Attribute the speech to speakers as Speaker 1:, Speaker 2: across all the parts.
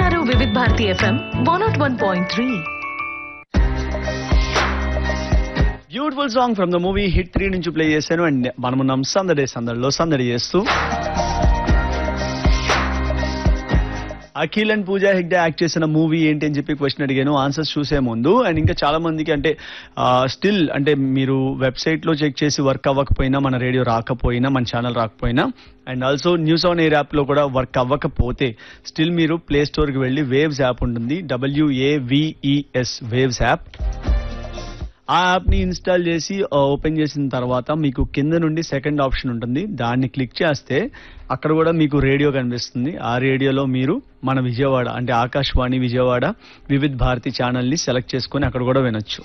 Speaker 1: వింటున్నారు Vividh Bharati FM one naught one point three
Speaker 2: beautiful song from the movie hit three నుంచి play చేశాను and మనమున్నాం సందడి సందడిలో సందడి చేస్తూ అఖిల్ అండ్ పూజా హెగ్డే యాక్ట్ చేసిన మూవీ ఏంటి అని చెప్పి క్వశ్చన్ అడిగాను ఆన్సర్స్ చూసే ముందు అండ్ ఇంకా చాలా మందికి అంటే స్టిల్ అంటే మీరు వెబ్సైట్ లో చెక్ చేసి వర్క్ అవ్వకపోయినా మన రేడియో రాకపోయినా మన ఛానల్ రాకపోయినా and also news on air app లో కూడా వర్క్ అవ్వకపోతే స్టిల్ మీరు ప్లే స్టోర్ కి వెళ్ళి వేవ్స్ యాప్ ఉంటుంది డబ్ల్యూఏవిఈఎస్ వేవ్స్ యాప్ ఆ యాప్ ని ఇన్స్టాల్ చేసి ఓపెన్ చేసిన తర్వాత మీకు కింద నుండి సెకండ్ ఆప్షన్ ఉంటుంది దాన్ని క్లిక్ చేస్తే అక్కడ కూడా మీకు రేడియో కనిపిస్తుంది ఆ రేడియోలో మీరు మన విజయవాడ అంటే ఆకాశవాణి విజయవాడ వివిధ్ భారతి ఛానల్ ని సెలెక్ట్ చేసుకొని అక్కడ కూడా వినొచ్చు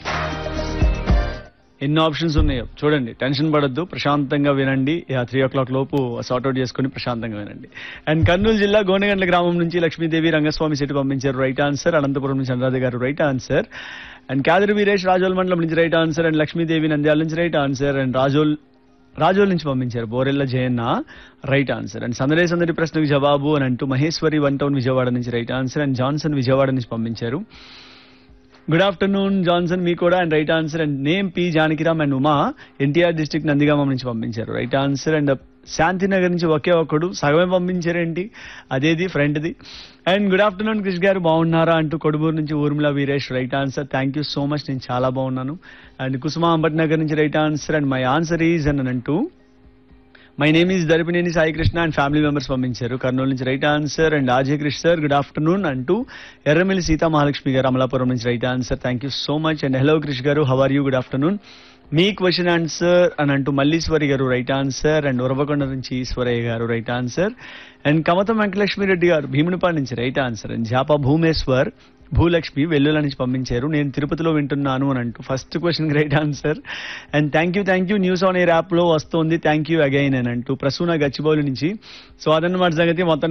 Speaker 2: ఎన్ని ఆప్షన్స్ ఉన్నాయో చూడండి టెన్షన్ పడద్దు ప్రశాంతంగా వినండి త్రీ ఓ క్లాక్ లోపు సార్ట్అవుట్ చేసుకుని ప్రశాంతంగా వినండి అండ్ కర్నూలు జిల్లా గోనెగండ్ల గ్రామం నుంచి లక్ష్మీదేవి రంగస్వామి సెట్ పంపించారు రైట్ ఆన్సర్ అనంతపురం నుంచి అనురాధ గారు right answer and Kadari Veeresh Rajol మండలం నుంచి right answer and Lakshmidevi Nandyal నుంచి right answer and Rajol Rajol నుంచి పంపించారు Borella Jayanna right answer and సందడే సందడి ప్రశ్నకు జవాబు అని అంటూ మహేశ్వరి వన్ టౌన్ విజయవాడ నుంచి right answer and Johnson Vijayawada నుంచి పంపించారు గుడ్ ఆఫ్టర్నూన్ జాన్సన్ మీ కూడా and right answer and name P Janakiram and Uma NTR district Nandigama నుంచి పంపించారు రైట్ ఆన్సర్ అండ్ శాంతినగర్ నుంచి ఒకే ఒక్కడు సగమే పంపించారేంటి అదేది ఫ్రెండ్ది అండ్ గుడ్ ఆఫ్టర్నూన్ క్రిష్ గారు బాగున్నారా అంటూ కొడుమూరు నుంచి Urmila Veeresh right answer thank you so much నేను చాలా బాగున్నాను అండ్ కుసుమ అంబట్ నగర్ నుంచి right answer and my answer is అని అంటూ my name is Daripineni Sai Krishna and family members పంపించారు కర్నూలు నుంచి right answer and Ajay Krishna sir good afternoon అంటూ ఎర్రమిల్లి సీతా మహాలక్ష్మి గారు అమలాపురం నుంచి right answer thank you so much and hello Krish గారు how are you good afternoon మీ question answer అని అంటూ మల్లీశ్వరి గారు రైట్ ఆన్సర్ అండ్ ఉరవకొండ నుంచి ఈశ్వరయ్య గారు right answer and Kamatam Venkatalakshmi Reddy గారు భీమునిపాడు నుంచి right answer and Japa Bhumeshwar Bhulakshmi Vellula నుంచి పంపించారు నేను తిరుపతిలో వింటున్నాను అని అంటూ first question right answer and thank you thank you news on air app లో వస్తుంది థ్యాంక్ యూ అగైన్ అని అంటూ ప్రసూన గచ్చిబౌలి నుంచి సో అదన్నమాట సంగతి మొత్తం